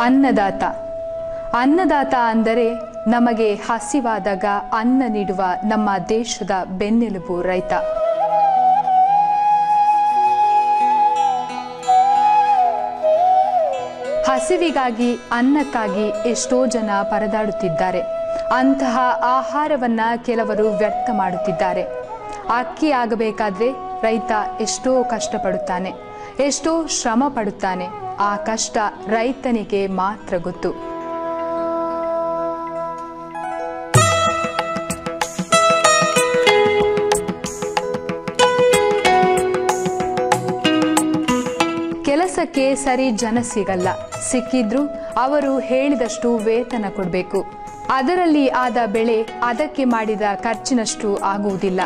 ಅನ್ನದಾತ ಅನ್ನದಾತ ಅಂದರೆ ನಮಗೆ ಹಸಿವಾದಾಗ ಅನ್ನ ನೀಡುವ ನಮ್ಮ ದೇಶದ ಬೆನ್ನೆಲುಬು ರೈತ ಹಸಿವಿಗಾಗಿ ಅನ್ನಕ್ಕಾಗಿ ಎಷ್ಟೋ ಜನ ಪರದಾಡುತ್ತಿದ್ದಾರೆ ಅಂತಹ ಆಹಾರವನ್ನ ಕೆಲವರು ವ್ಯರ್ಥ ಮಾಡುತ್ತಿದ್ದಾರೆ ಅಕ್ಕಿ ಆಗಬೇಕಾದ್ರೆ ರೈತ ಎಷ್ಟೋ ಕಷ್ಟಪಡುತ್ತಾನೆ ಎಷ್ಟೋ ಶ್ರಮ ಪಡುತ್ತಾನೆ ಆ ಕಷ್ಟ ರೈತನಿಗೆ ಮಾತ್ರ ಗೊತ್ತು ಕೆಲಸಕ್ಕೆ ಸರಿ ಜನ ಸಿಗಲ್ಲ ಸಿಕ್ಕಿದ್ರು ಅವರು ಹೇಳಿದಷ್ಟು ವೇತನ ಕೊಡಬೇಕು ಅದರಲ್ಲಿ ಆದ ಬೆಳೆ ಅದಕ್ಕೆ ಮಾಡಿದ ಖರ್ಚಿನಷ್ಟು ಆಗುವುದಿಲ್ಲ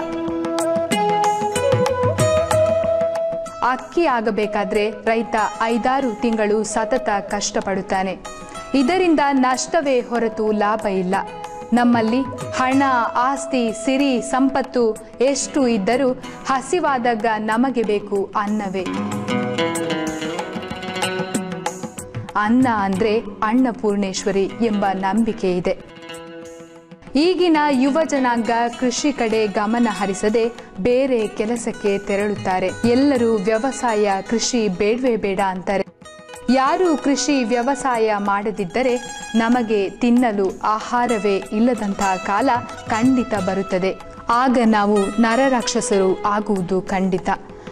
ಅಕ್ಕಿ ಆಗಬೇಕಾದ್ರೆ ರೈತ ಐದಾರು ತಿಂಗಳು ಸತತ ಕಷ್ಟಪಡುತ್ತಾನೆ ಇದರಿಂದ ನಷ್ಟವೇ ಹೊರತು ಲಾಭ ಇಲ್ಲ ನಮ್ಮಲ್ಲಿ ಹಣ ಆಸ್ತಿ ಸಿರಿ ಸಂಪತ್ತು ಎಷ್ಟು ಇದ್ದರೂ ಹಸಿವಾದಾಗ ನಮಗೆ ಬೇಕು ಅನ್ನವೇ ಅನ್ನ ಅಂದ್ರೆ ಅನ್ನಪೂರ್ಣೇಶ್ವರಿ ಎಂಬ ನಂಬಿಕೆ ಇದೆ ಈಗಿನ ಯುವ ಜನಾಂಗ ಕೃಷಿ ಕಡೆ ಗಮನ ಹರಿಸದೆ ಬೇರೆ ಕೆಲಸಕ್ಕೆ ತೆರಳುತ್ತಾರೆ ಎಲ್ಲರೂ ವ್ಯವಸಾಯ ಕೃಷಿ ಬೇಡವೇ ಬೇಡ ಅಂತಾರೆ ಯಾರು ಕೃಷಿ ವ್ಯವಸಾಯ ಮಾಡದಿದ್ದರೆ ನಮಗೆ ತಿನ್ನಲು ಆಹಾರವೇ ಇಲ್ಲದಂತಹ ಕಾಲ ಖಂಡಿತ ಬರುತ್ತದೆ ಆಗ ನಾವು ನರರಾಕ್ಷಸರು ಆಗುವುದು ಖಂಡಿತ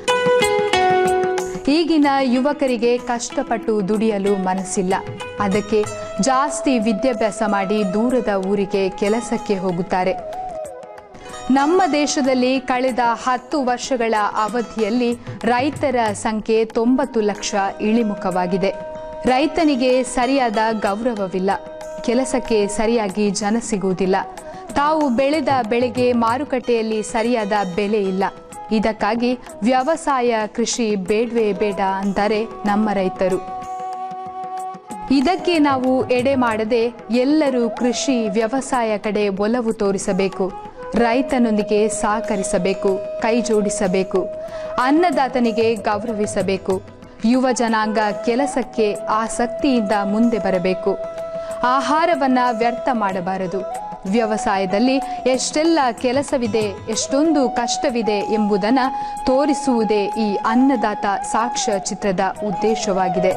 ಈಗಿನ ಯುವಕರಿಗೆ ಕಷ್ಟಪಟ್ಟು ದುಡಿಯಲು ಮನಸ್ಸಿಲ್ಲ ಅದಕ್ಕೆ ಜಾಸ್ತಿ ವಿದ್ಯಾಭ್ಯಾಸ ಮಾಡಿ ದೂರದ ಊರಿಗೆ ಕೆಲಸಕ್ಕೆ ಹೋಗುತ್ತಾರೆ ನಮ್ಮ ದೇಶದಲ್ಲಿ ಕಳೆದ ಹತ್ತು ವರ್ಷಗಳ ಅವಧಿಯಲ್ಲಿ ರೈತರ ಸಂಖ್ಯೆ ತೊಂಬತ್ತು ಲಕ್ಷ ಇಳಿಮುಖವಾಗಿದೆ ರೈತನಿಗೆ ಸರಿಯಾದ ಗೌರವವಿಲ್ಲ ಕೆಲಸಕ್ಕೆ ಸರಿಯಾಗಿ ಜನ ಸಿಗುವುದಿಲ್ಲ ತಾವು ಬೆಳೆದ ಬೆಳೆಗೆ ಮಾರುಕಟ್ಟೆಯಲ್ಲಿ ಸರಿಯಾದ ಬೆಲೆ ಇಲ್ಲ ಇದಕ್ಕಾಗಿ ವ್ಯವಸಾಯ ಕೃಷಿ ಬೇಡವೇ ಬೇಡ ಅಂತಾರೆ ನಮ್ಮ ರೈತರು ಇದಕ್ಕೆ ನಾವು ಎಡೆ ಮಾಡದೆ ಎಲ್ಲರೂ ಕೃಷಿ ವ್ಯವಸಾಯ ಕಡೆ ಒಲವು ತೋರಿಸಬೇಕು ರೈತನೊಂದಿಗೆ ಸಹಕರಿಸಬೇಕು ಕೈ ಜೋಡಿಸಬೇಕು ಅನ್ನದಾತನಿಗೆ ಗೌರವಿಸಬೇಕು ಯುವ ಜನಾಂಗ ಕೆಲಸಕ್ಕೆ ಆಸಕ್ತಿಯಿಂದ ಮುಂದೆ ಬರಬೇಕು ಆಹಾರವನ್ನ ವ್ಯರ್ಥ ಮಾಡಬಾರದು ವ್ಯವಸಾಯದಲ್ಲಿ ಎಷ್ಟೆಲ್ಲ ಕೆಲಸವಿದೆ ಎಷ್ಟೊಂದು ಕಷ್ಟವಿದೆ ಎಂಬುದನ್ನು ತೋರಿಸುವುದೇ ಈ ಅನ್ನದಾತ ಸಾಕ್ಷ್ಯ ಚಿತ್ರದ ಉದ್ದೇಶವಾಗಿದೆ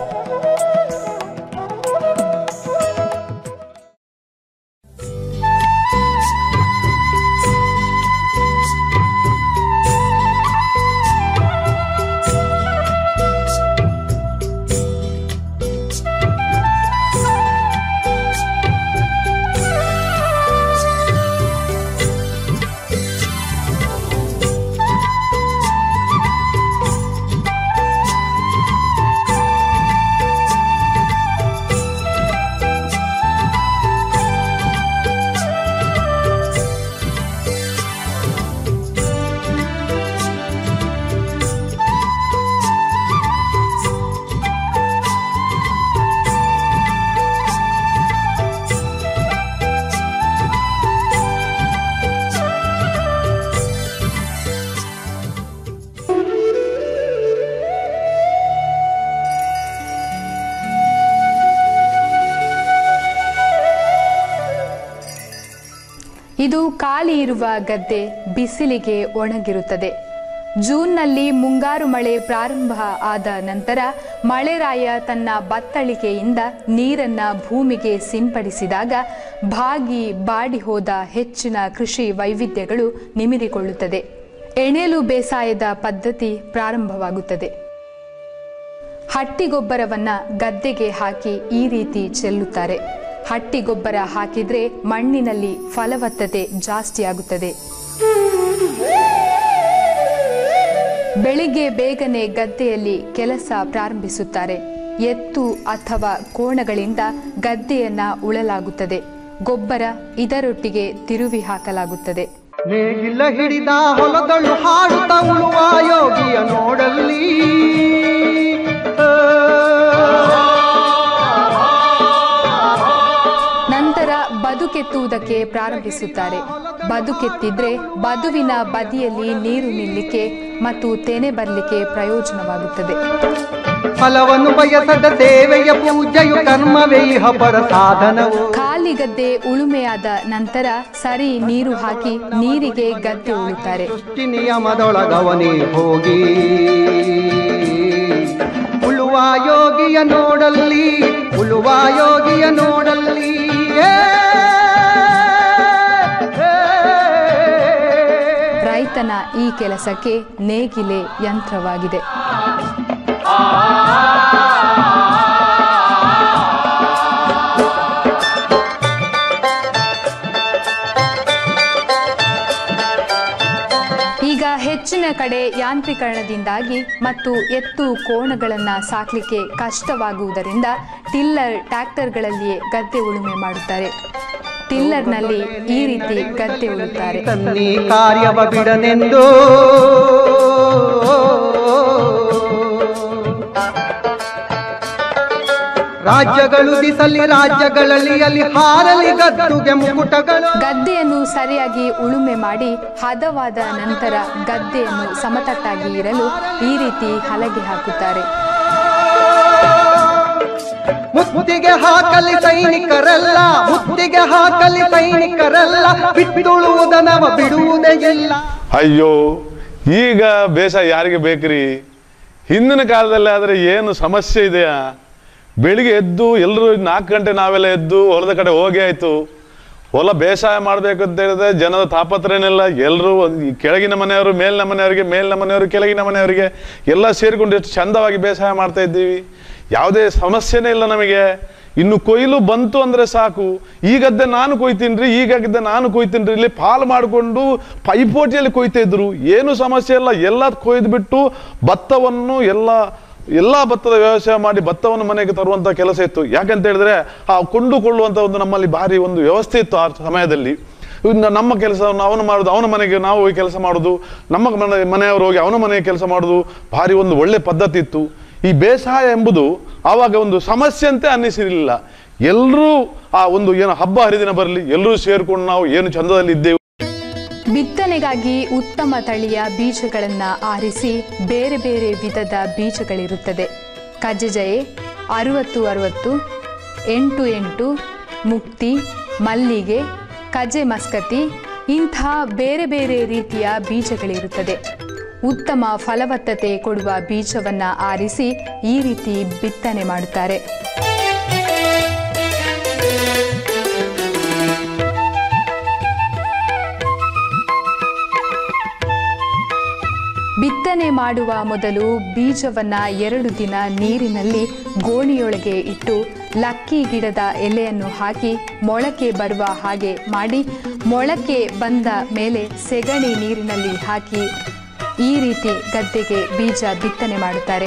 ಇದು ಖಾಲಿ ಇರುವ ಗದ್ದೆ ಬಿಸಿಲಿಗೆ ಒಣಗಿರುತ್ತದೆ ಜೂನ್ನಲ್ಲಿ ಮುಂಗಾರು ಮಳೆ ಪ್ರಾರಂಭ ಆದ ನಂತರ ಮಳೆರಾಯ ತನ್ನ ಬತ್ತಳಿಕೆಯಿಂದ ನೀರನ್ನ ಭೂಮಿಗೆ ಸಿಂಪಡಿಸಿದಾಗ ಭಾಗಿ ಬಾಡಿ ಹೋದ ಹೆಚ್ಚಿನ ಕೃಷಿ ವೈವಿಧ್ಯಗಳು ನಿಮಿರಿಕೊಳ್ಳುತ್ತದೆ ಎಣೆಲು ಬೇಸಾಯದ ಪದ್ಧತಿ ಪ್ರಾರಂಭವಾಗುತ್ತದೆ ಹಟ್ಟಿ ಗೊಬ್ಬರವನ್ನ ಗದ್ದೆಗೆ ಹಾಕಿ ಈ ರೀತಿ ಚೆಲ್ಲುತ್ತಾರೆ ಹಟ್ಟಿ ಗೊಬ್ಬರ ಹಾಕಿದ್ರೆ ಮಣ್ಣಿನಲ್ಲಿ ಫಲವತ್ತತೆ ಜಾಸ್ತಿ ಆಗುತ್ತದೆ ಬೆಳಿಗ್ಗೆ ಬೇಗನೆ ಗದ್ದೆಯಲ್ಲಿ ಕೆಲಸ ಪ್ರಾರಂಭಿಸುತ್ತಾರೆ ಎತ್ತು ಅಥವಾ ಕೋಣಗಳಿಂದ ಗದ್ದೆಯನ್ನ ಉಳಲಾಗುತ್ತದೆ ಗೊಬ್ಬರ ಇದರೊಟ್ಟಿಗೆ ತಿರುವಿ ಹಾಕಲಾಗುತ್ತದೆ ನೇಗಿಲ ಹಿಡಿದ ಹೊಲದಳು ಹಾಡುತ್ತ ಉಳುವ ಯೋಗಿಯ ನೋಡಲ್ಲಿ ನಂತರ ಬದುಕೆತ್ತುವುದಕ್ಕೆ ಪ್ರಾರಂಭಿಸುತ್ತಾರೆ ಬದುಕೆತ್ತಿದ್ರೆ ಬದುವಿನ ಬದಿಯಲ್ಲಿ ನೀರು ನಿಲ್ಲಿಕ್ಕೆ ಮತ್ತು ತೆನೆ ಬರಲಿಕ್ಕೆ ಪ್ರಯೋಜನವಾಗುತ್ತದೆ ಫಲವನ್ನು ಬಯಸದ ಸೇವೆಯ ಪೂಜೆಯು ಕರ್ಮವೇ ಇಹ ಪರ ಸಾಧನವು ಖಾಲಿ ಗದ್ದೆ ಉಳುಮೆಯಾದ ನಂತರ ಸರಿ ನೀರು ಹಾಕಿ ನೀರಿಗೆ ಗದ್ದೆ ಉಳುತ್ತಾರೆ ಸೃಷ್ಟಿ ನಿಯಮದೊಳಗವನೇ ಹೋಗಿ ಉಳುವ ಯೋಗಿಯ ನೋಡಲ್ಲಿ ಉಳುವ ಯೋಗಿಯ ನೋಡಲ್ಲಿ ಏ, ಏ. ರೈತನ ಈ ಕೆಲಸಕ್ಕೆ ನೇಗಿಲೆ ಯಂತ್ರವಾಗಿದೆ ಈಗ ಹೆಚ್ಚಿನ ಕಡೆ ಯಾಂತ್ರೀಕರಣದಿಂದಾಗಿ ಮತ್ತು ಎತ್ತು ಕೋಣಗಳನ್ನು ಸಾಕ್ಲಿಕ್ಕೆ ಕಷ್ಟವಾಗುವುದರಿಂದ ಟಿಲ್ಲರ್ ಟ್ರ್ಯಾಕ್ಟರ್ಗಳಲ್ಲಿಯೇ ಗದ್ದೆ ಉಳುಮೆ ಮಾಡುತ್ತಾರೆ ಟಿಲ್ಲರ್ನಲ್ಲಿ ಈ ರೀತಿ ಗದ್ದೆ ಉಳುತ್ತಾರೆ ತನ್ನಿ ಕಾರ್ಯವ ಬಿಡನೆಂದು ರಾಜ್ಯಗಳು ದಿಸಲಿ ರಾಜ್ಯಗಳಲ್ಲಿ ಅಲ್ಲಿ ಹಾರಲಿ ಗದ್ದುಗೆ ಮುಕುಟಗಳು ಗದ್ದೆಯನ್ನು ಸರಿಯಾಗಿ ಉಳುಮೆ ಮಾಡಿ ಹದವಾದ ನಂತರ ಗದ್ದೆಯನ್ನು ಸಮತಟ್ಟಾಗಿ ಇರಲು ಈ ರೀತಿ ಹಲಗೆ ಹಾಕುತ್ತಾರೆ ಮುತ್ತಿಗೆ ಹಾಕಲಿ ಸೈನಿಕರಲ್ಲ ಮುತ್ತಿಗೆ ಹಾಕಲಿ ಸೈನಿಕರಲ್ಲ ಬಿಟ್ಟುಳುವುದನವ ಬಿಡುವುದೇ ಇಲ್ಲ ಅಯ್ಯೋ ಈಗ ಬೇಸಾಯ ಯಾರಿಗೆ ಬೇಕ್ರಿ ಹಿಂದಿನ ಕಾಲದಲ್ಲಿ ಆದರೆ ಏನು ಸಮಸ್ಯೆ ಇದೆಯಾ ಬೆಳಿಗ್ಗೆ ಎದ್ದು ಎಲ್ಲರೂ ನಾಲ್ಕು ಗಂಟೆ ನಾವೆಲ್ಲ ಎದ್ದು ಹೊಲದ ಕಡೆ ಹೋಗಿ ಆಯ್ತು ಹೊಲ ಬೇಸಾಯ ಮಾಡಬೇಕು ಅಂತ ಹೇಳಿದ್ರೆ ಜನದ ತಾಪತ್ರನೆಲ್ಲ ಎಲ್ಲರೂ ಕೆಳಗಿನ ಮನೆಯವರು ಮೇಲಿನ ಮನೆಯವರಿಗೆ ಮೇಲಿನ ಮನೆಯವರು ಕೆಳಗಿನ ಮನೆಯವರಿಗೆ ಎಲ್ಲ ಸೇರಿಕೊಂಡು ಎಷ್ಟು ಚಂದವಾಗಿ ಬೇಸಾಯ ಮಾಡ್ತಾ ಇದ್ದೀವಿ ಯಾವುದೇ ಸಮಸ್ಯೆನೇ ಇಲ್ಲ ನಮಗೆ ಇನ್ನು ಕೊಯ್ಲು ಬಂತು ಅಂದ್ರೆ ಸಾಕು ಈ ಗದ್ದೆ ನಾನು ಕೊಯ್ತೀನ್ರಿ ಈ ಗದ್ದೆ ನಾನು ಕೊಯ್ತೀನ್ರಿ ಇಲ್ಲಿ ಪಾಲು ಮಾಡಿಕೊಂಡು ಪೈಪೋಟಿಯಲ್ಲಿ ಕೊಯ್ತಾ ಇದ್ರು ಏನು ಸಮಸ್ಯೆ ಇಲ್ಲ ಎಲ್ಲ ಕೊಯ್ದು ಬಿಟ್ಟು ಭತ್ತವನ್ನು ಎಲ್ಲ ಎಲ್ಲ ಭತ್ತದ ವ್ಯವಸಾಯ ಮಾಡಿ ಭತ್ತವನ್ನು ಮನೆಗೆ ತರುವಂತ ಕೆಲಸ ಇತ್ತು ಯಾಕಂತ ಹೇಳಿದ್ರೆ ಆ ಕೊಂಡುಕೊಳ್ಳುವಂತ ಒಂದು ನಮ್ಮಲ್ಲಿ ಭಾರಿ ಒಂದು ವ್ಯವಸ್ಥೆ ಇತ್ತು ಆ ಸಮಯದಲ್ಲಿ ಇನ್ನು ನಮ್ಮ ಕೆಲಸವನ್ನು ಅವನು ಮಾಡುದು ಅವನ ಮನೆಗೆ ನಾವು ಹೋಗಿ ಕೆಲಸ ಮಾಡುದು ನಮ್ಮ ಮನೆ ಮನೆಯವರು ಹೋಗಿ ಅವನ ಮನೆಗೆ ಕೆಲಸ ಮಾಡುದು ಭಾರಿ ಒಂದು ಒಳ್ಳೆ ಪದ್ಧತಿ ಇತ್ತು ಈ ಬೇಸಾಯ ಎಂಬುದು ಆವಾಗ ಒಂದು ಸಮಸ್ಯೆ ಅಂತೆ ಅನ್ನಿಸಿರಲಿಲ್ಲ ಎಲ್ಲರೂ ಆ ಒಂದು ಏನು ಹಬ್ಬ ಹರಿದಿನ ಬರಲಿ ಎಲ್ಲರೂ ಸೇರ್ಕೊಂಡು ನಾವು ಏನು ಚಂದದಲ್ಲಿ ಇದ್ದೇವೆ ಬಿತ್ತನೆಗಾಗಿ ಉತ್ತಮ ತಳಿಯ ಬೀಜಗಳನ್ನು ಆರಿಸಿ ಬೇರೆ ಬೇರೆ ವಿಧದ ಬೀಜಗಳಿರುತ್ತದೆ ಕಜ್ಜೆಜಯೆ ಅರುವತ್ತು ಅರುವತ್ತು ಎಂಟು ಎಂಟು ಮುಕ್ತಿ ಮಲ್ಲಿಗೆ ಕಜೆ ಮಸ್ಕತಿ ಇಂಥ ಬೇರೆ ಬೇರೆ ರೀತಿಯ ಬೀಜಗಳಿರುತ್ತದೆ ಉತ್ತಮ ಫಲವತ್ತತೆ ಕೊಡುವ ಬೀಜವನ್ನು ಆರಿಸಿ ಈ ರೀತಿ ಬಿತ್ತನೆ ಮಾಡುತ್ತಾರೆ ಬಿತ್ತನೆ ಮಾಡುವ ಮೊದಲು ಬೀಜವನ್ನ ಎರಡು ದಿನ ನೀರಿನಲ್ಲಿ ಗೋಣಿಯೊಳಗೆ ಇಟ್ಟು ಲಕ್ಕಿ ಗಿಡದ ಎಲೆಯನ್ನು ಹಾಕಿ ಮೊಳಕೆ ಬರುವ ಹಾಗೆ ಮಾಡಿ ಮೊಳಕೆ ಬಂದ ಮೇಲೆ ಸೆಗಣಿ ನೀರಿನಲ್ಲಿ ಹಾಕಿ ಈ ರೀತಿ ಗದ್ದೆಗೆ ಬೀಜ ಬಿತ್ತನೆ ಮಾಡುತ್ತಾರೆ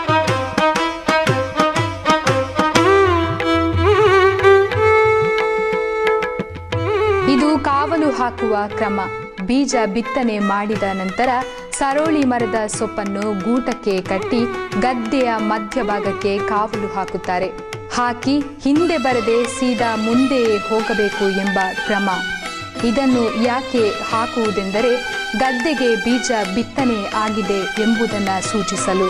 ಇದು ಕಾವಲು ಹಾಕುವ ಕ್ರಮ ಬೀಜ ಬಿತ್ತನೆ ಮಾಡಿದ ನಂತರ ಸರೋಳಿ ಮರದ ಸೊಪ್ಪನ್ನು ಗೂಟಕ್ಕೆ ಕಟ್ಟಿ ಗದ್ದೆಯ ಮಧ್ಯಭಾಗಕ್ಕೆ ಕಾವಲು ಹಾಕುತ್ತಾರೆ ಹಾಕಿ ಹಿಂದೆ ಬರದೆ ಸೀದಾ ಮುಂದೆ ಹೋಗಬೇಕು ಎಂಬ ಕ್ರಮ ಇದನ್ನು ಯಾಕೆ ಹಾಕುವುದೆಂದರೆ ಗದ್ದೆಗೆ ಬೀಜ ಬಿತ್ತನೆ ಆಗಿದೆ ಎಂಬುದನ್ನು ಸೂಚಿಸಲು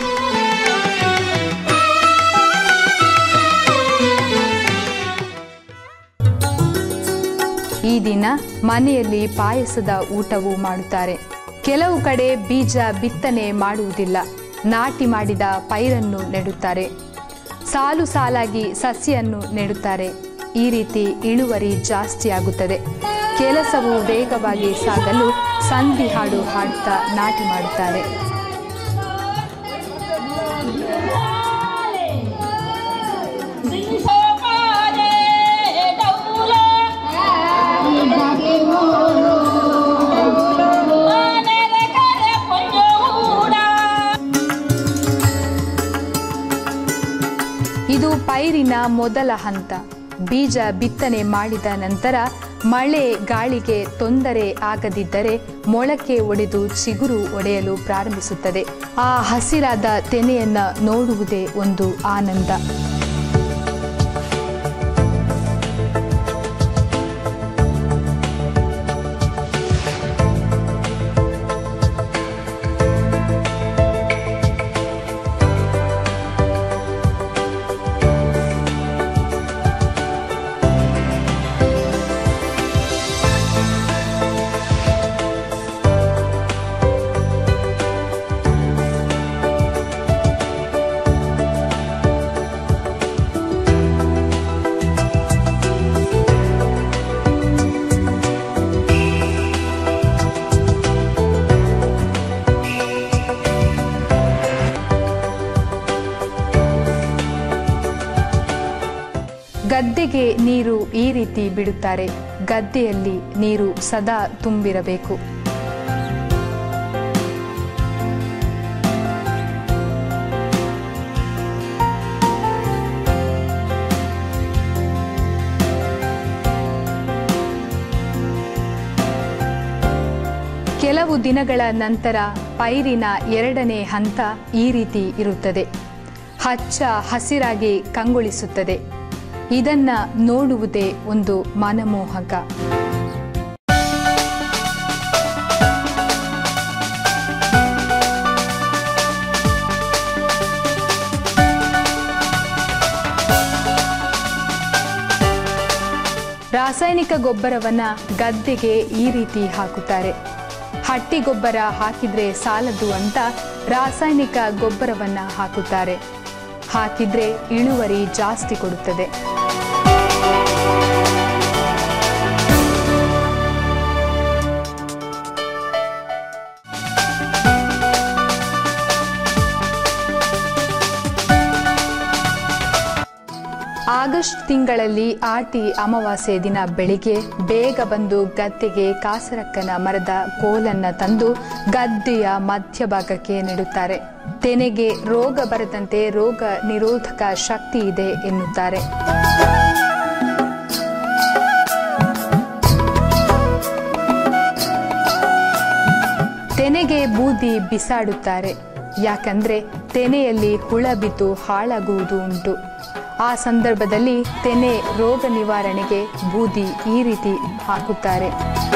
ಈ ದಿನ ಮನೆಯಲ್ಲಿ ಪಾಯಸದ ಊಟವೂ ಮಾಡುತ್ತಾರೆ ಕೆಲವು ಕಡೆ ಬೀಜ ಬಿತ್ತನೆ ಮಾಡುವುದಿಲ್ಲ ನಾಟಿ ಮಾಡಿದ ಪೈರನ್ನು ನೆಡುತ್ತಾರೆ ಸಾಲು ಸಾಲಾಗಿ ಸಸಿಯನ್ನು ನೆಡುತ್ತಾರೆ ಈ ರೀತಿ ಇಳುವರಿ ಜಾಸ್ತಿ ಆಗುತ್ತದೆ ಕೆಲಸವು ವೇಗವಾಗಿ ಸಾಗಲು ಸಂಧಿ ಹಾಡು ಹಾಡುತ್ತಾ ನಾಟಿ ಮಾಡುತ್ತಾರೆ ಇದು ಪೈರಿನ ಮೊದಲ ಹಂತ ಬೀಜ ಬಿತ್ತನೆ ಮಾಡಿದ ನಂತರ ಮಳೆ ಗಾಳಿಗೆ ತೊಂದರೆ ಆಗದಿದ್ದರೆ ಮೊಳಕೆ ಒಡೆದು ಚಿಗುರು ಒಡೆಯಲು ಪ್ರಾರಂಭಿಸುತ್ತದೆ ಆ ಹಸಿರಾದ ತೆನೆಯನ್ನ ನೋಡುವುದೇ ಒಂದು ಆನಂದ ಗದ್ದೆಗೆ ನೀರು ಈ ರೀತಿ ಬಿಡುತ್ತಾರೆ ಗದ್ದೆಯಲ್ಲಿ ನೀರು ಸದಾ ತುಂಬಿರಬೇಕು ಕೆಲವು ದಿನಗಳ ನಂತರ ಪೈರಿನ ಎರಡನೇ ಹಂತ ಈ ರೀತಿ ಇರುತ್ತದೆ ಹಚ್ಚ ಹಸಿರಾಗಿ ಕಂಗೊಳಿಸುತ್ತದೆ ಇದನ್ನ ನೋಡುವುದೇ ಒಂದು ಮನಮೋಹಕ ರಾಸಾಯನಿಕ ಗೊಬ್ಬರವನ್ನ ಗದ್ದೆಗೆ ಈ ರೀತಿ ಹಾಕುತ್ತಾರೆ ಹಟ್ಟಿ ಗೊಬ್ಬರ ಹಾಕಿದ್ರೆ ಸಾಲದು ಅಂತ ರಾಸಾಯನಿಕ ಗೊಬ್ಬರವನ್ನ ಹಾಕುತ್ತಾರೆ ಹಾಕಿದ್ರೆ ಇಳುವರಿ ಜಾಸ್ತಿ ಕೊಡುತ್ತದೆ ಆಗಸ್ಟ್ ತಿಂಗಳಲ್ಲಿ ಆಟಿ ಅಮಾವಾಸ್ಯೆ ದಿನ ಬೆಳಿಗ್ಗೆ ಬೇಗ ಬಂದು ಗದ್ದೆಗೆ ಕಾಸರಕ್ಕನ ಮರದ ಕೋಲನ್ನ ತಂದು ಗದ್ದೆಯ ಮಧ್ಯಭಾಗಕ್ಕೆ ನೆಡುತ್ತಾರೆ ತೆನೆಗೆ ರೋಗ ಬರದಂತೆ ರೋಗ ನಿರೋಧಕ ಶಕ್ತಿ ಇದೆ ಎನ್ನುತ್ತಾರೆ ತೆನೆಗೆ ಬೂದಿ ಬಿಸಾಡುತ್ತಾರೆ ಯಾಕಂದ್ರೆ ತೆನೆಯಲ್ಲಿ ಹುಳ ಬಿದ್ದು ಹಾಳಾಗುವುದು ಉಂಟು ಆ ಸಂದರ್ಭದಲ್ಲಿ ತೆನೆ ರೋಗ ನಿವಾರಣೆಗೆ ಬೂದಿ ಈ ರೀತಿ ಹಾಕುತ್ತಾರೆ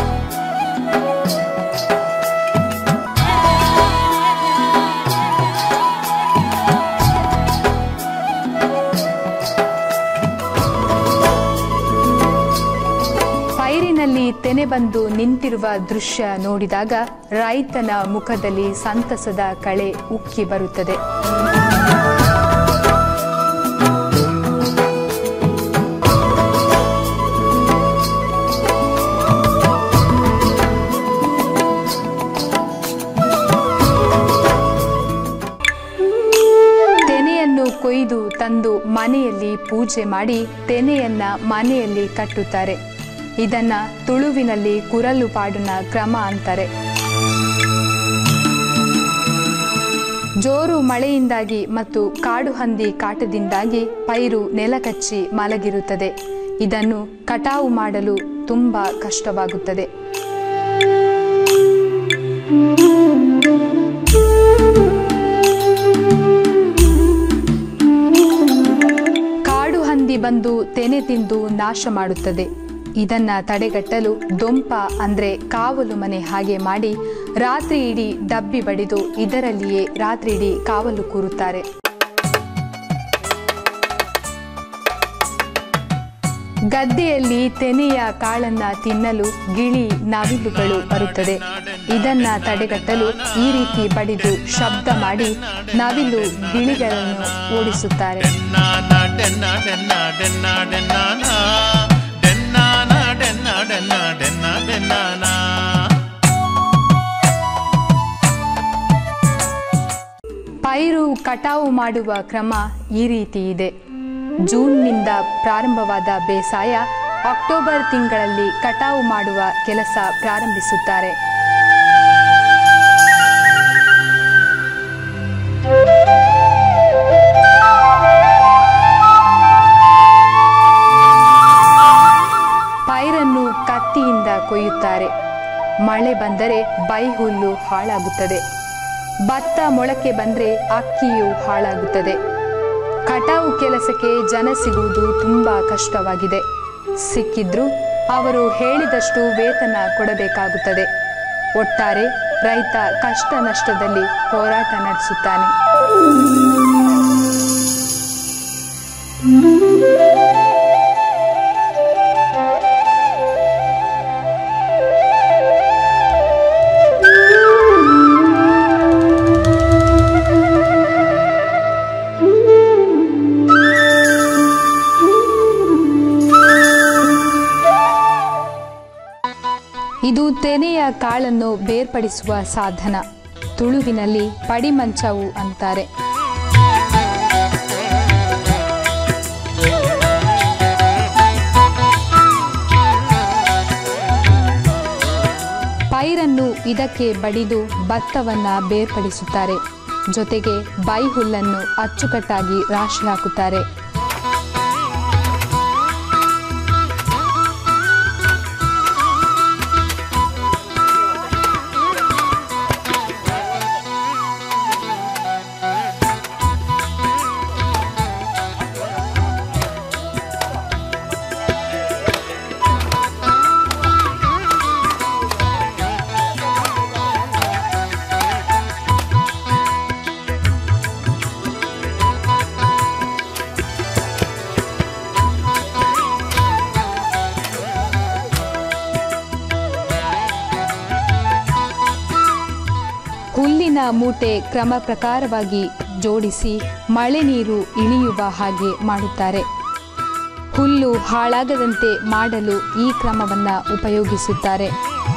ಪೈರಿನಲ್ಲಿ ತೆನೆ ಬಂದು ನಿಂತಿರುವ ದೃಶ್ಯ ನೋಡಿದಾಗ ರೈತನ ಮುಖದಲ್ಲಿ ಸಂತಸದ ಕಳೆ ಉಕ್ಕಿ ಬರುತ್ತದೆ ತೆನೆಯನ್ನು ಕೊಯ್ದು ತಂದು ಮನೆಯಲ್ಲಿ ಪೂಜೆ ಮಾಡಿ ತೆನೆಯನ್ನ ಮನೆಯಲ್ಲಿ ಕಟ್ಟುತ್ತಾರೆ ಇದನ್ನ ತುಳುವಿನಲ್ಲಿ ಕುರಲು ಪಾಡಿನ ಕ್ರಮ ಅಂತಾರೆ ಜೋರು ಮಳೆಯಿಂದಾಗಿ ಮತ್ತು ಕಾಡು ಹಂದಿ ಕಾಟದಿಂದಾಗಿ ಪೈರು ನೆಲಕಚ್ಚಿ ಮಲಗಿರುತ್ತದೆ ಇದನ್ನು ಕಟಾವು ಮಾಡಲು ತುಂಬಾ ಕಷ್ಟವಾಗುತ್ತದೆ ಕಾಡು ಹಂದಿ ಬಂದು ತೆನೆ ತಿಂದು ನಾಶ ಮಾಡುತ್ತದೆ ಇದನ್ನ ತಡೆಗಟ್ಟಲು ದೊಂಪ ಅಂದ್ರೆ ಕಾವಲು ಮನೆ ಹಾಗೆ ಮಾಡಿ ರಾತ್ರಿ ಇಡೀ ಡಬ್ಬಿ ಬಡಿದು ಇದರಲ್ಲಿಯೇ ರಾತ್ರಿ ಇಡೀ ಕಾವಲು ಕೂರುತ್ತಾರೆ ಗದ್ದೆಯಲ್ಲಿ ತೆನೆಯ ಕಾಳನ್ನ ತಿನ್ನಲು ಗಿಳಿ ನವಿಲುಗಳು ಬರುತ್ತದೆ ಇದನ್ನ ತಡೆಗಟ್ಟಲು ಈ ರೀತಿ ಬಡಿದು ಶಬ್ದ ಮಾಡಿ ನವಿಲು ಗಿಳಿಗಳನ್ನು ಓಡಿಸುತ್ತಾರೆ ಡೆನ್ನಾನ ಡೆನ್ನ ಡೆನ್ನ ಡೆನ್ನ ಡೆನ್ನಾನ ಡೆನ್ನಾನ ಡೆನ್ನ ಡೆನ್ನ ಡೆನ್ನ ಡೆನ್ನಾನ ಪೈರು ಕಟಾವು ಮಾಡುವ ಕ್ರಮ ಈ ರೀತಿ ಇದೆ ಜೂನ್ನಿಂದ ಪ್ರಾರಂಭವಾದ ಬೇಸಾಯ ಅಕ್ಟೋಬರ್ ತಿಂಗಳಲ್ಲಿ ಕಟಾವು ಮಾಡುವ ಕೆಲಸ ಪ್ರಾರಂಭಿಸುತ್ತಾರೆ ಪೈರನ್ನು ಕತ್ತಿಯಿಂದ ಕೊಯ್ಯುತ್ತಾರೆ ಮಳೆ ಬಂದರೆ ಬೈಹುಲ್ಲು ಹಾಳಾಗುತ್ತದೆ ಭತ್ತ ಮೊಳಕೆ ಬಂದ್ರೆ ಅಕ್ಕಿಯು ಹಾಳಾಗುತ್ತದೆ ಕಟಾವು ಕೆಲಸಕ್ಕೆ ಜನ ಸಿಗುವುದು ತುಂಬಾ ಕಷ್ಟವಾಗಿದೆ ಸಿಕ್ಕಿದ್ರೂ ಅವರು ಹೇಳಿದಷ್ಟು ವೇತನ ಕೊಡಬೇಕಾಗುತ್ತದೆ ಒಟ್ಟಾರೆ ರೈತ ಕಷ್ಟ ನಷ್ಟದಲ್ಲಿ ಹೋರಾಟ ನಡೆಸುತ್ತಾನೆ ಇದು ತೆನೆಯ ಕಾಳನ್ನು ಬೇರ್ಪಡಿಸುವ ಸಾಧನ ತುಳುವಿನಲ್ಲಿ ಪಡಿಮಂಚವು ಅಂತಾರೆ ಇದಕ್ಕೆ ಬಡಿದು ಭತ್ತವನ್ನು ಬೇರ್ಪಡಿಸುತ್ತಾರೆ ಜೊತೆಗೆ ಬೈ ಹುಲ್ಲನ್ನು ಅಚ್ಚುಕಟ್ಟಾಗಿ ರಾಶಿ ಹಾಕುತ್ತಾರೆ ಹುಲ್ಲಿನ ಮೂಟೆ ಕ್ರಮ ಪ್ರಕಾರವಾಗಿ ಜೋಡಿಸಿ ಮಳೆ ನೀರು ಇಳಿಯುವ ಹಾಗೆ ಮಾಡುತ್ತಾರೆ ಹುಲ್ಲು ಹಾಳಾಗದಂತೆ ಮಾಡಲು ಈ ಕ್ರಮವನ್ನು ಉಪಯೋಗಿಸುತ್ತಾರೆ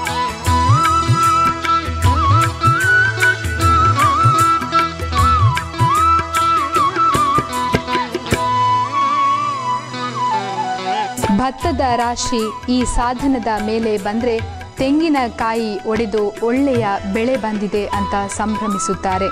ಭತ್ತದ ರಾಶಿ ಈ ಸಾಧನದ ಮೇಲೆ ಬಂದರೆ ತೆಂಗಿನಕಾಯಿ ಒಡೆದು ಒಳ್ಳೆಯ ಬೆಳೆ ಬಂದಿದೆ ಅಂತ ಸಂಭ್ರಮಿಸುತ್ತಾರೆ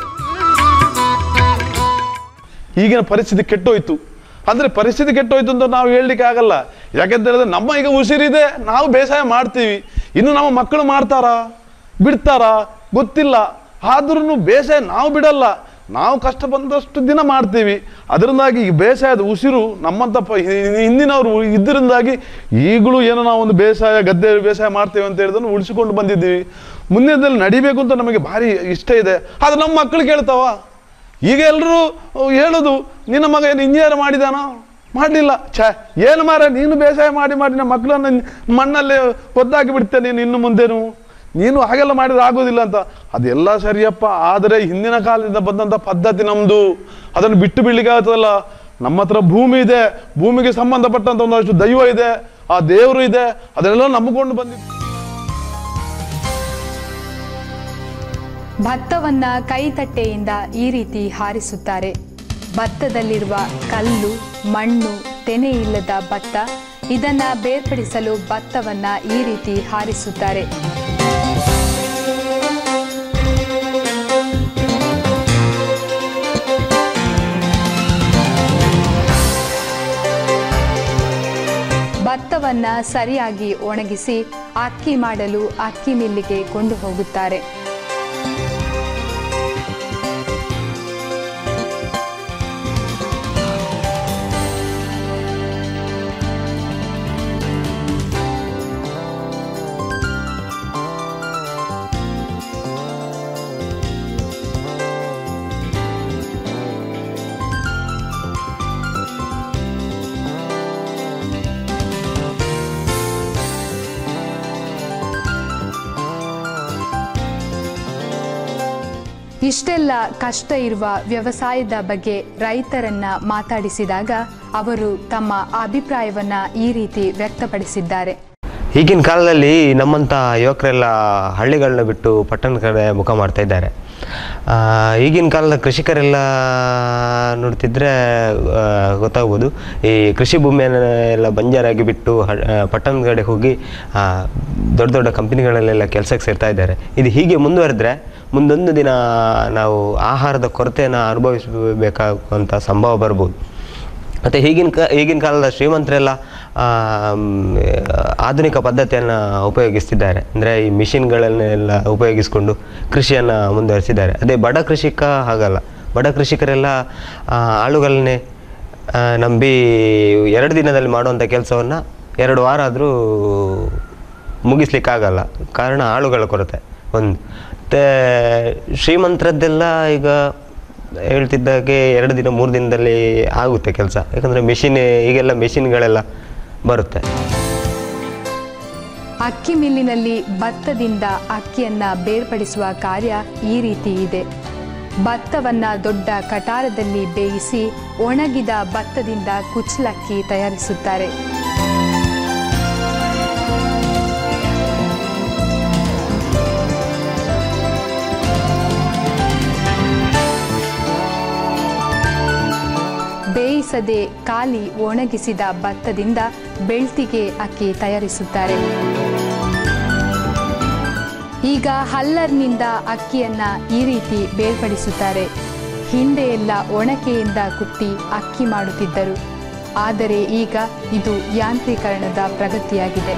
ಈಗಿನ ಪರಿಸ್ಥಿತಿ ಕೆಟ್ಟೋಯ್ತು ಅಂದ್ರೆ ಪರಿಸ್ಥಿತಿ ಕೆಟ್ಟೋಯ್ತು ಅಂತ ನಾವು ಹೇಳಲಿಕ್ಕೆ ಆಗಲ್ಲ ಯಾಕೆಂತ ಹೇಳಿದ್ರೆ ನಮ್ಮ ಈಗ ಉಸಿರಿದೆ ನಾವು ಬೇಸಾಯ ಮಾಡ್ತೀವಿ ಇನ್ನು ನಮ್ಮ ಮಕ್ಕಳು ಮಾಡ್ತಾರಾ ಬಿಡ್ತಾರಾ ಗೊತ್ತಿಲ್ಲ ಆದ್ರೂ ಬೇಸಾಯ ನಾವು ಬಿಡಲ್ಲ ನಾವು ಕಷ್ಟ ಬಂದಷ್ಟು ದಿನ ಮಾಡ್ತೀವಿ ಅದರಿಂದಾಗಿ ಈ ಬೇಸಾಯದ ಉಸಿರು ನಮ್ಮಂತ ಪ- ಹಿ- ಹಿಂದಿನವರು ಇದರಿಂದಾಗಿ ಈಗಲೂ ಏನೋ ನಾವು ಒಂದು ಬೇಸಾಯ ಗದ್ದೆ ಬೇಸಾಯ ಮಾಡ್ತೇವೆ ಅಂತ ಹೇಳಿದನ್ನು ಉಳಿಸಿಕೊಂಡು ಬಂದಿದ್ದೀವಿ ಮುಂದಿನದಲ್ಲಿ ನಡಿಬೇಕು ಅಂತ ನಮಗೆ ಭಾರಿ ಇಷ್ಟ ಇದೆ ಆದ್ರೆ ನಮ್ಮ ಮಕ್ಕಳು ಕೇಳ್ತಾವ ಈಗ ಎಲ್ಲರೂ ಹೇಳೋದು ನಿನ್ನ ಮಗ ಏನು ಇಂಜಿನಿಯರ್ ಮಾಡಿದಾನೋ ಮಾಡಲಿಲ್ಲ ಛೇ ಏನು ಮಾರ ನೀನು ಬೇಸಾಯ ಮಾಡಿ ಮಾಡಿ ನಮ್ಮ ಮಕ್ಕಳನ್ನ ಮಣ್ಣಲ್ಲಿ ಒದ್ದಾಕಿ ಬಿಡ್ತೇನೆ ನೀನು ಇನ್ನು ಮುಂದೆನು ನೀನು ಹಾಗೆಲ್ಲ ಮಾಡಿದ್ರೆ ಆಗೋದಿಲ್ಲ ಅಂತ ಅದೆಲ್ಲ ಸರಿಯಪ್ಪ ಆದರೆ ಹಿಂದಿನ ಕಾಲದಿಂದ ಬಂದಂಥ ಪದ್ಧತಿ ನಮ್ಮದು ಅದನ್ನು ಬಿಟ್ಟು ಬಿಡ್ಲಿಕ್ಕೆ ಆಗ್ತದಲ್ಲ ನಮ್ಮ ಹತ್ರ ಭೂಮಿ ಇದೆ ಭೂಮಿಗೆ ಸಂಬಂಧಪಟ್ಟಂಥ ಒಂದಷ್ಟು ದೈವ ಇದೆ ಆ ದೇವರು ಇದೆ ಅದನ್ನೆಲ್ಲ ನಂಬಿಕೊಂಡು ಬಂದಿದ್ದು ಭತ್ತವನ್ನ ಕೈತಟ್ಟೆಯಿಂದ ಈ ರೀತಿ ಹಾರಿಸುತ್ತಾರೆ ಭತ್ತದಲ್ಲಿರುವ ಕಲ್ಲು ಮಣ್ಣು ತೆನೆ ಇಲ್ಲದ ಭತ್ತ ಇದನ್ನ ಬೇರ್ಪಡಿಸಲು ಭತ್ತವನ್ನ ಈ ರೀತಿ ಹಾರಿಸುತ್ತಾರೆ ಭತ್ತವನ್ನ ಸರಿಯಾಗಿ ಒಣಗಿಸಿ ಅಕ್ಕಿ ಮಾಡಲು ಅಕ್ಕಿ ಮಿಲ್ಲಿಗೆ ಕೊಂಡು ಹೋಗುತ್ತಾರೆ ಇಷ್ಟೆಲ್ಲ ಕಷ್ಟ ಇರುವ ವ್ಯವಸಾಯದ ಬಗ್ಗೆ ರೈತರನ್ನ ಮಾತಾಡಿಸಿದಾಗ ಅವರು ತಮ್ಮ ಅಭಿಪ್ರಾಯವನ್ನ ಈ ರೀತಿ ವ್ಯಕ್ತಪಡಿಸಿದ್ದಾರೆ ಈಗಿನ ಕಾಲದಲ್ಲಿ ನಮ್ಮಂಥ ಯುವಕರೆಲ್ಲ ಹಳ್ಳಿಗಳನ್ನ ಬಿಟ್ಟು ಪಟ್ಟಣ ಕಡೆ ಮುಖ ಮಾಡ್ತಾ ಇದ್ದಾರೆ ಆ, ಈಗಿನ ಕಾಲದ ಕೃಷಿಕರೆಲ್ಲ ನೋಡ್ತಿದ್ರೆ ಆ, ಗೊತ್ತಾಗ್ಬೋದು ಈ ಕೃಷಿ ಭೂಮಿಯನ್ನ ಎಲ್ಲ ಬಂಜಾರಾಗಿ ಬಿಟ್ಟು ಹ- ಆ, ಪಟ್ಟಣದ ಕಡೆ ಹೋಗಿ ಆ, ದೊಡ್ಡ ದೊಡ್ಡ ಕಂಪನಿಗಳಲ್ಲೆಲ್ಲ ಕೆಲಸಕ್ಕೆ ಸೇರ್ತಾ ಇದ್ದಾರೆ ಇದು ಹೀಗೆ ಮುಂದುವರೆದ್ರೆ ಮುಂದೊಂದು ದಿನ ನಾವು ಆಹಾರದ ಕೊರತೆಯನ್ನು ಅನುಭವಿಸಬೇಕಾಗುವಂಥ ಸಂಭವ ಬರ್ಬೋದು ಮತ್ತು ಈಗಿನ ಕ ಈಗಿನ ಕಾಲದ ಶ್ರೀಮಂತರೆಲ್ಲ ಆಮ್, ಆಧುನಿಕ ಪದ್ಧತಿಯನ್ನು ಉಪಯೋಗಿಸ್ತಿದ್ದಾರೆ ಅಂದರೆ ಈ ಮಿಷಿನ್ಗಳನ್ನೆಲ್ಲ ಉಪಯೋಗಿಸಿಕೊಂಡು ಕೃಷಿಯನ್ನು ಮುಂದುವರಿಸಿದ್ದಾರೆ ಅದೇ ಬಡ ಕೃಷಿಕ ಹಾಗಲ್ಲ ಬಡ ಕೃಷಿಕರೆಲ್ಲ ಆ, ಆಳುಗಳನ್ನೇ ಆ, ನಂಬಿ ಎರಡು ದಿನದಲ್ಲಿ ಮಾಡುವಂಥ ಕೆಲಸವನ್ನು ಎರಡು ವಾರ ಆದರೂ ಮುಗಿಸ್ಲಿಕ್ಕಾಗಲ್ಲ ಕಾರಣ ಆಳುಗಳ ಕೊರತೆ ಒಂದು ಮತ್ತು ಶ್ರೀಮಂತರದ್ದೆಲ್ಲ ಈಗ ಹೇಳ್ತಿದ್ದಾಗೆ ಎರಡು ದಿನ ಮೂರು ದಿನದಲ್ಲಿ ಆಗುತ್ತೆ ಕೆಲಸ ಯಾಕಂದರೆ ಮೆಷಿನ್ ಈಗೆಲ್ಲ ಮೆಷಿನ್ಗಳೆಲ್ಲ ಬರುತ್ತೆ ಅಕ್ಕಿ ಮಿಲ್ಲಿನಲ್ಲಿ ಭತ್ತದಿಂದ ಅಕ್ಕಿಯನ್ನ ಬೇರ್ಪಡಿಸುವ ಕಾರ್ಯ ಈ ರೀತಿ ಇದೆ ಭತ್ತವನ್ನ ದೊಡ್ಡ ಕಟಾರದಲ್ಲಿ ಬೇಯಿಸಿ ಒಣಗಿದ ಭತ್ತದಿಂದ ಕುಚ್ಚಲಕ್ಕಿ ತಯಾರಿಸುತ್ತಾರೆ ಬೇಯಿಸದೆ ಖಾಲಿ ಒಣಗಿಸಿದ ಭತ್ತದಿಂದ ಬೆಳ್ತಿಗೆ ಅಕ್ಕಿ ತಯಾರಿಸುತ್ತಾರೆ ಈಗ ಹಲ್ಲರ್ನಿಂದ ಅಕ್ಕಿಯನ್ನ ಈ ರೀತಿ ಬೇರ್ಪಡಿಸುತ್ತಾರೆ ಹಿಂದೆ ಎಲ್ಲ ಒಣಕೆಯಿಂದ ಕುಟ್ಟಿ ಅಕ್ಕಿ ಮಾಡುತ್ತಿದ್ದರು ಆದರೆ ಈಗ ಇದು ಯಾಂತ್ರೀಕರಣದ ಪ್ರಗತಿಯಾಗಿದೆ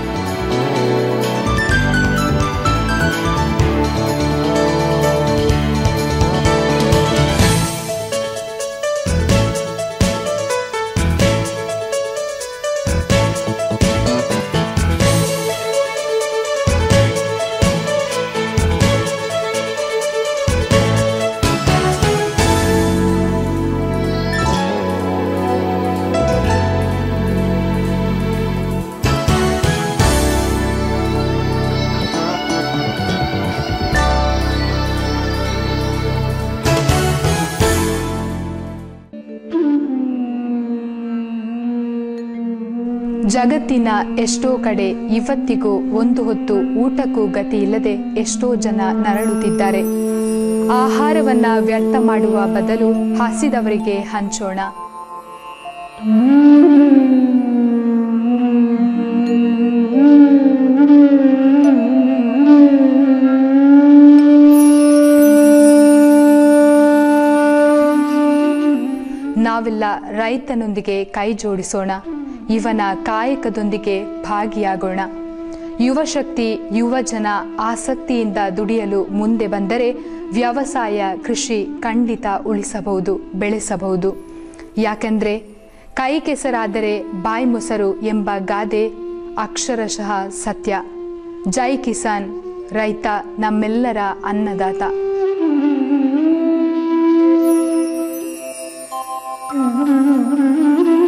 ಜಗತ್ತಿನ ಎಷ್ಟೋ ಕಡೆ ಇವತ್ತಿಗೂ ಒಂದು ಹೊತ್ತು ಊಟಕ್ಕೂ ಗತಿ ಇಲ್ಲದೆ ಎಷ್ಟೋ ಜನ ನರಳುತ್ತಿದ್ದಾರೆ ಆಹಾರವನ್ನ ವ್ಯರ್ಥ ಮಾಡುವ ಬದಲು ಹಸಿದವರಿಗೆ ಹಂಚೋಣ ನಾವೆಲ್ಲ ರೈತನೊಂದಿಗೆ ಕೈ ಜೋಡಿಸೋಣ ಇವನ ಕಾಯಕದೊಂದಿಗೆ ಭಾಗಿಯಾಗೋಣ ಯುವಶಕ್ತಿ ಯುವಜನ ಆಸಕ್ತಿಯಿಂದ ದುಡಿಯಲು ಮುಂದೆ ಬಂದರೆ ವ್ಯವಸಾಯ ಕೃಷಿ ಖಂಡಿತ ಉಳಿಸಬಹುದು ಬೆಳೆಸಬಹುದು ಯಾಕೆಂದ್ರೆ ಕೈ ಕೆಸರಾದರೆ ಬಾಯಿ ಮೊಸರು ಎಂಬ ಗಾದೆ ಅಕ್ಷರಶಃ ಸತ್ಯ ಜೈ ಕಿಸಾನ್ ರೈತ ನಮ್ಮೆಲ್ಲರ ಅನ್ನದಾತ Mm-hmm.